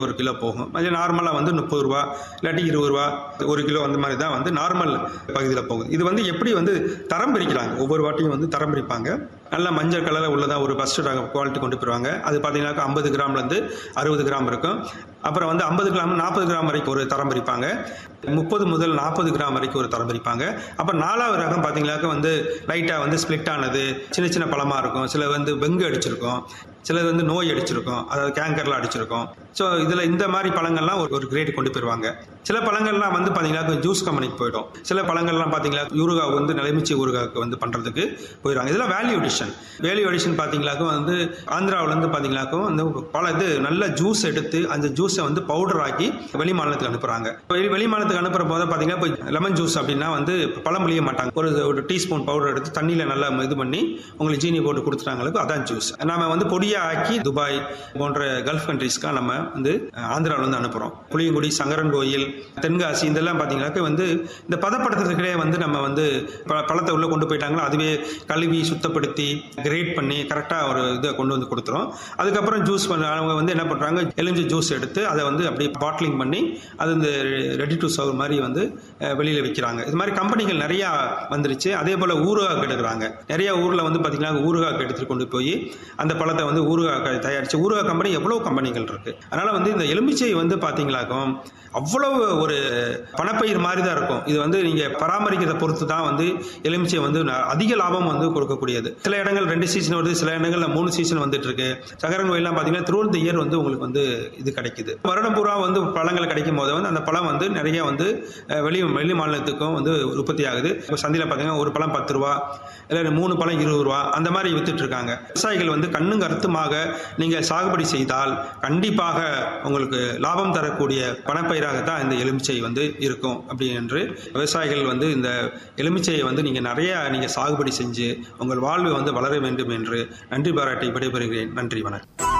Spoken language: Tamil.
ஒரு கிலோ போகும் அது நார்மலாக வந்து முப்பது ரூபா இல்லாட்டி இருபது ரூபா ஒரு கிலோ அந்த மாதிரி தான் வந்து நார்மல் பகுதியில் போகுது இது வந்து எப்படி வந்து தரம் பிரிக்கிறாங்க ஒவ்வொரு வாட்டியும் வந்து தரம் பிரிப்பாங்க நல்ல மஞ்சள் கலரில் உள்ளதா ஒரு ஃபஸ்ட் குவாலிட்டி கொண்டு போயிருவாங்க அது பார்த்தீங்கன்னாக்கா ஐம்பது கிராம்லேருந்து அறுபது கிராம் இருக்கும் அப்புறம் வந்து ஐம்பது கிராம் நாற்பது கிராம் வரைக்கும் ஒரு தரம் பிரிப்பாங்க முப்பது முதல் நாற்பது கிராம் வரைக்கும் ஒரு தரம் பிரிப்பாங்க அப்புறம் நாலாவது ரகம் பார்த்தீங்கன்னாக்கா வந்து லைட்டாக வந்து ஸ்ப்ளிட் ஆனது சின்ன சின்ன பழமாக இருக்கும் சில வந்து வெங்கு அடிச்சிருக்கும் சிலது வந்து நோய் அடிச்சிருக்கும் அதாவது கேங்கர்ல அடிச்சிருக்கும் ஸோ இதில் இந்த மாதிரி பழங்கள்லாம் ஒரு ஒரு கிரேட் கொண்டு போயிருவாங்க சில பழங்கள்லாம் வந்து பார்த்தீங்கன்னா ஜூஸ் கம்பெனிக்கு போயிடும் சில பழங்கள்லாம் பார்த்தீங்கன்னா ஊறுகா வந்து நிலைமிச்சி ஊறுகாவுக்கு வந்து பண்ணுறதுக்கு போயிடுவாங்க இதெல்லாம் வேல்யூ அடிஷன் வேல்யூ அடிஷன் பார்த்தீங்களாக்கும் வந்து ஆந்திராவிலேருந்து பார்த்தீங்களாக்கும் அந்த பல இது நல்ல ஜூஸ் எடுத்து அந்த ஜூஸை வந்து பவுடர் ஆக்கி வெளி மாநிலத்துக்கு அனுப்புகிறாங்க வெளி வெளி மாநிலத்துக்கு அனுப்புகிற போது பார்த்தீங்கன்னா இப்போ லெமன் ஜூஸ் அப்படின்னா வந்து பழம் புளிய மாட்டாங்க ஒரு ஒரு டீஸ்பூன் பவுடர் எடுத்து தண்ணியில் நல்லா இது பண்ணி உங்களுக்கு ஜீனி போட்டு கொடுத்துட்டாங்களுக்கு அதான் ஜூஸ் நாம வந்து பொடியாக ஆக்கி துபாய் போன்ற கல்ஃப் கண்ட்ரீஸ்க்காக நம்ம வந்து ஆந்திராவில் வந்து அனுப்புகிறோம் புளியங்குடி சங்கரன் கோயில் தென்காசி இதெல்லாம் பார்த்தீங்கன்னாக்க வந்து இந்த பதப்படுத்துறதுக்கிட்டே வந்து நம்ம வந்து ப- பழத்தை உள்ளே கொண்டு போயிட்டாங்களோ அதுவே கழுவி சுத்தப்படுத்தி கிரேட் பண்ணி கரெக்டாக ஒரு இதை கொண்டு வந்து கொடுத்துரும் அதுக்கப்புறம் ஜூஸ் பண்ண அவங்க வந்து என்ன பண்ணுறாங்க எலுமிச்சை ஜூஸ் எடுத்து அதை வந்து அப்படியே பாட்லிங் பண்ணி அது இந்த ரெடி டு சர்வ் மாதிரி வந்து வெளியில் விற்கிறாங்க இது மாதிரி கம்பெனிகள் நிறையா வந்துருச்சு அதே போல் ஊறுகாக்கு எடுக்கிறாங்க நிறைய ஊரில் வந்து பார்த்தீங்கன்னா ஊறுகாக்கு எடுத்துகிட்டு கொண்டு போய் அந்த பழத்தை வந்து ஊறுகாய் தயாரித்து ஊறுகாய் கம்பெனி எவ்வளோ கம்பெனிகள் இருக்குது அதனால் வந்து இந்த எலுமிச்சை வந்து பார்த்தீங்களாக்கும் அவ்வளவு ஒரு பணப்பயிர் மாதிரி தான் இருக்கும் இது வந்து நீங்கள் பராமரிக்கிறத பொறுத்து தான் வந்து எலுமிச்சை வந்து ந- அதிக லாபம் வந்து கொடுக்கக்கூடியது சில இடங்கள் ரெண்டு சீசன் வருது சில இடங்கள்ல மூணு சீசன் வந்துட்டு இருக்கு சகரன் கோயிலாம் பார்த்தீங்கன்னா த்ரூ த இயர் வந்து உங்களுக்கு வந்து இது கிடைக்குது வருடம் பூரா வந்து பழங்கள் கிடைக்கும் போது வந்து அந்த பழம் வந்து நிறைய வந்து அஹ், வெளி வெளி மாநிலத்துக்கும் வந்து உற்பத்தி ஆகுது இப்போ சந்தையில் பார்த்தீங்கன்னா ஒரு பழம் பத்து ரூபா இல்லை மூணு பழம் இருபது ரூபா அந்த மாதிரி வித்துட்டு இருக்காங்க விவசாயிகள் வந்து கண்ணும் கருத்துமாக நீங்கள் சாகுபடி செய்தால் கண்டிப்பாக உங்களுக்கு லாபம் தரக்கூடிய பணப்பயிராகத்தான் இந்த எலுமிச்சை வந்து இருக்கும் அப்படி என்று விவசாயிகள் வந்து இந்த எலுமிச்சையை வந்து நீங்கள் நிறைய நீங்கள் சாகுபடி செஞ்சு உங்கள் வாழ்வு வந்து வளர வேண்டும் என்று நன்றி பாராட்டி விடைபெறுகிறேன் நன்றி வணக்கம்